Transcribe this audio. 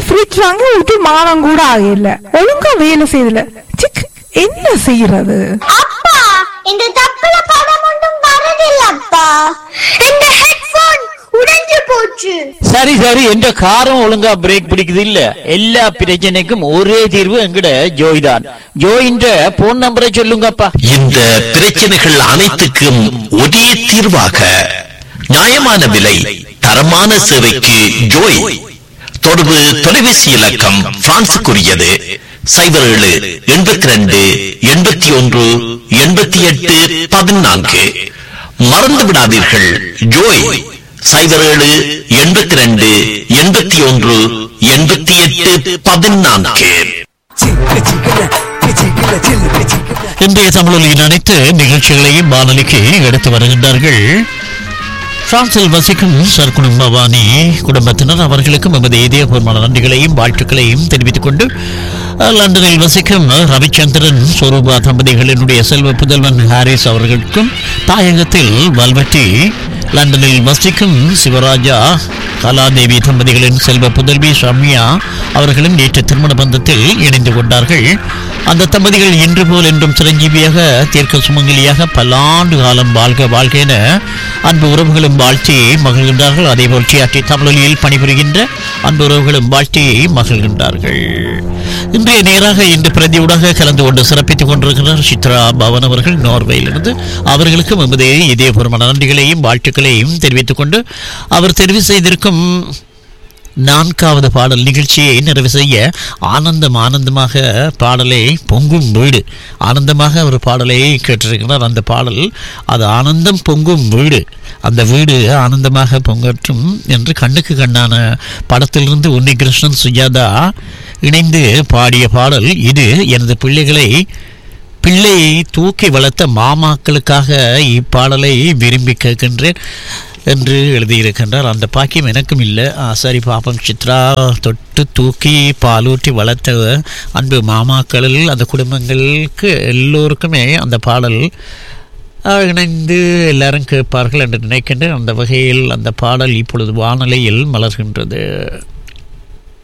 fridge வாங்கி ஒரு மாதம் கூட ஆகல ஒழுங்கா வேலை செய்யல சிக் என்ன செய்யறது அப்பா இந்த தப்புல படம் ஒன்றும் வரதில்லப்பா இந்த ஹெட்போன் உடைஞ்சு போச்சு சரி சரி என்ற காரம் ஒழுங்கா பிரேக் பிடிக்குது இல்ல எல்லா பிரச்சனைக்கும் ஒரே தீர்வு எங்கட ஜோய் தான் ஜோயின்ற போன் நம்பரை சொல்லுங்கப்பா இந்த பிரச்சனைகள் அனைத்துக்கும் ஒரே தீர்வாக நியாயமான விலை தரமான சேவைக்கு ஜோய் தொடர்பு தொலைபேசி இலக்கம் பிரான்சுக்குரியது சைபர் ஏழு எண்பத்தி ரெண்டு எண்பத்தி ஒன்று எண்பத்தி எட்டு பதினான்கு மறந்து விடாதீர்கள் ஜோய் சைபர் ஏழு எண்பத்தி ரெண்டு எண்பத்தி ஒன்று எண்பத்தி எட்டு பதினான்கு இன்றைய தமிழொலியின் அனைத்து நிகழ்ச்சிகளையும் வானொலிக்கு எடுத்து வருகின்றார்கள் பிரான்சில் வசிக்கும் சர்க்குணம் பவானி குடும்பத்தினர் அவர்களுக்கும் எமது இதயபூர்வமான நன்றிகளையும் வாழ்த்துக்களையும் தெரிவித்துக் கொண்டு அஹ், லண்டனில் வசிக்கும் ரவிச்சந்திரன் சொரூபா தம்பதிகளினுடைய செல்வ புதல்வன் ஹாரிஸ் அவர்களுக்கும் தாயகத்தில் வல்வெட்டி லண்டனில் வசிக்கும் சிவராஜா கலாதேவி தம்பதிகளின் செல்வ புதல்வி ஷம்யா அவர்களும் நேற்று திருமண பந்தத்தில் இணைந்து கொண்டார்கள் அந்த தம்பதிகள் இன்று போல் என்றும் சிரஞ்சீவியாக தீர்க்க சுமங்கலியாக பல்லாண்டு காலம் வாழ்க வாழ்க என அன்பு உறவுகளும் வாழ்த்தி மகிழ்கின்றார்கள் அதேபோல் டிஆர்டி தமிழொலியில் பணிபுரிகின்ற அன்பு உறவுகளும் வாழ்த்தி மகிழ்கின்றார்கள் இன்றைய நேராக இன்று பிரதியூடாக கலந்து கொண்டு சிறப்பித்துக் கொண்டிருக்கிறார் சித்ரா பவன் அவர்கள் நோர்வேயிலிருந்து அவர்களுக்கும் எமது இதயபூர்வமான நன்றிகளையும் வாழ்த்துக்களையும் தெரிவித்துக் கொண்டு அவர் தெரிவு செய்திருக்கும் நான்காவது பாடல் நிகழ்ச்சியை நிறைவு செய்ய ஆனந்தம் ஆனந்தமாக பாடலை பொங்கும் வீடு ஆனந்தமாக ஒரு பாடலை கேட்டிருக்கிறார் அந்த பாடல் அது ஆனந்தம் பொங்கும் வீடு அந்த வீடு ஆனந்தமாக பொங்கட்டும் என்று கண்ணுக்கு கண்ணான படத்திலிருந்து உன்னி கிருஷ்ணன் சுஜாதா இணைந்து பாடிய பாடல் இது எனது பிள்ளைகளை பிள்ளையை தூக்கி வளர்த்த மாமாக்களுக்காக இப்பாடலை விரும்பி கேட்கின்றேன் என்று எழுதியிருக்கின்றார் அந்த பாக்கியம் எனக்கும் இல்லை ஆ, சரி பாப்பம் சித்ரா தொட்டு தூக்கி பாலூட்டி வளர்த்த அன்பு மாமாக்களில் அந்த குடும்பங்களுக்கு எல்லோருக்குமே அந்த பாடல் ஆ, இணைந்து எல்லாரும் கேட்பார்கள் என்று நினைக்கின்றேன் அந்த வகையில் அந்த பாடல் இப்பொழுது வானொலியில் மலர்கின்றது